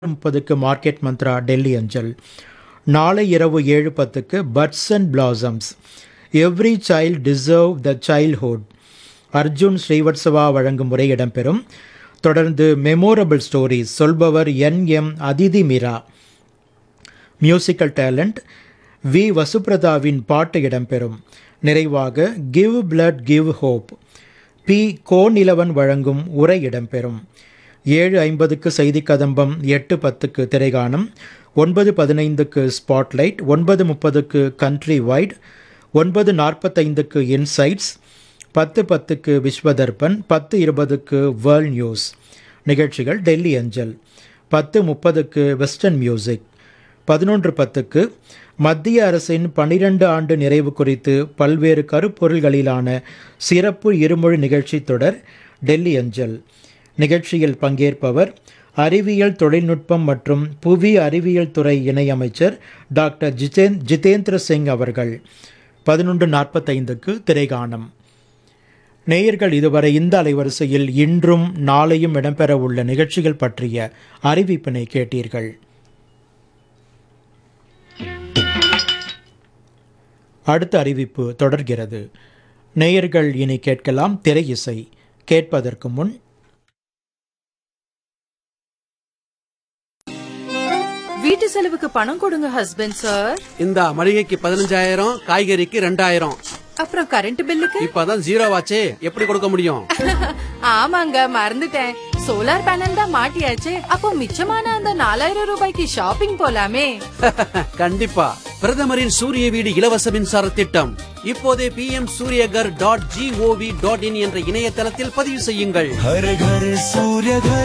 முப்பதுக்கு மார்க்கெட் மந்த்ரா டெல்லி அஞ்சல் நாளை இரவு ஏழு பத்துக்கு buds and blossoms every child deserve the childhood Arjun Srivatsava வழங்கும் உரை இடம்பெறும் தொடர்ந்து மெமோரபிள் ஸ்டோரிஸ் சொல்பவர் N M Adithi Meera musical talent V வசுப்ரதாவின் பாட்டு இடம்பெறும் நிறைவாக give blood give hope P Konilavan வழங்கும் உரை இடம்பெறும் ஏழு ஐம்பதுக்கு செய்தி கதம்பம் எட்டு பத்துக்கு திரைகானம் ஒன்பது பதினைந்துக்கு ஸ்பாட்லைட் ஒன்பது முப்பதுக்கு கண்ட்ரி வைட் ஒன்பது நாற்பத்தைந்துக்கு இன்சைட்ஸ் பத்து பத்துக்கு விஸ்வதர்பன் பத்து இருபதுக்கு வேர்ல்ட் நியூஸ் நிகழ்ச்சிகள் டெல்லி அஞ்சல் பத்து முப்பதுக்கு வெஸ்டர்ன் மியூசிக் பதினொன்று பத்துக்கு மத்திய அரசின் பனிரெண்டு ஆண்டு நிறைவு குறித்து பல்வேறு கருப்பொருள்களிலான சிறப்பு இருமொழி நிகழ்ச்சி தொடர் டெல்லி அஞ்சல் நிகழ்ச்சியில் பங்கேற்பவர் அறிவியல் தொழில்நுட்பம் மற்றும் புவி அறிவியல் துறை இணையமைச்சர் டாக்டர் ஜிதேன் ஜிதேந்திர சிங் அவர்கள் பதினொன்று நாற்பத்தைந்துக்கு திரைகானம் நேயர்கள் இதுவரை இந்த அலைவரிசையில் இன்றும் நாளையும் இடம்பெறவுள்ள நிகழ்ச்சிகள் பற்றிய அறிவிப்பினை கேட்டீர்கள் அடுத்த அறிவிப்பு தொடர்கிறது நேயர்கள் இனி கேட்கலாம் திரை இசை கேட்பதற்கு முன் வீட்டு செலவுக்கு பணம் கொடுங்க ஹஸ்பண்ட் சார் இந்த மளிகைக்கு பதினஞ்சாயிரம் காய்கறிக்கு ரெண்டாயிரம் அப்புறம் கரண்ட் பில்லுக்கு இப்பதான் ஜீரோ ஆச்சே எப்படி கொடுக்க முடியும் ஆமாங்க மறந்துட்டேன் சோலார் பேனல் தான் மாட்டியாச்சே அப்போ மிச்சமான அந்த நாலாயிரம் ரூபாய்க்கு ஷாப்பிங் போலாமே கண்டிப்பா பிரதமரின் சூரிய வீடு இலவச மின்சார திட்டம் இப்போதே P M Suryaghar dot GOV dot IN என்ற இணையதளத்தில் பதிவு செய்யுங்கள் हर घर सूर्य घर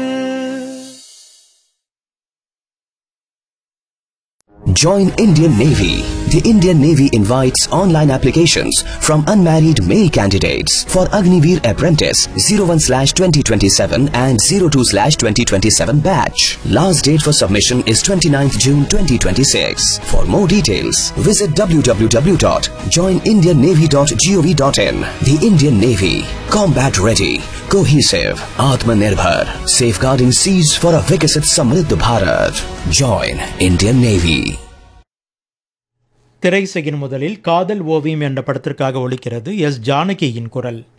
Join Indian Navy. The Indian Navy invites online applications from unmarried male candidates for Agniveer Apprentice 01/2027 and 02/2027 batch. Last date for submission is 29th June 2026. For more details, visit www.joinindiannavy.gov.in. The Indian Navy, combat ready, cohesive, Atmanirbhar, safeguarding seas for a Viksit Samriddh Bharat. Join Indian Navy. திரை செய்யின் முதலில் காதல் ஓவியம் என்ற படத்திற்காக ஒலிக்கிறது S ஜானகியின் குரல்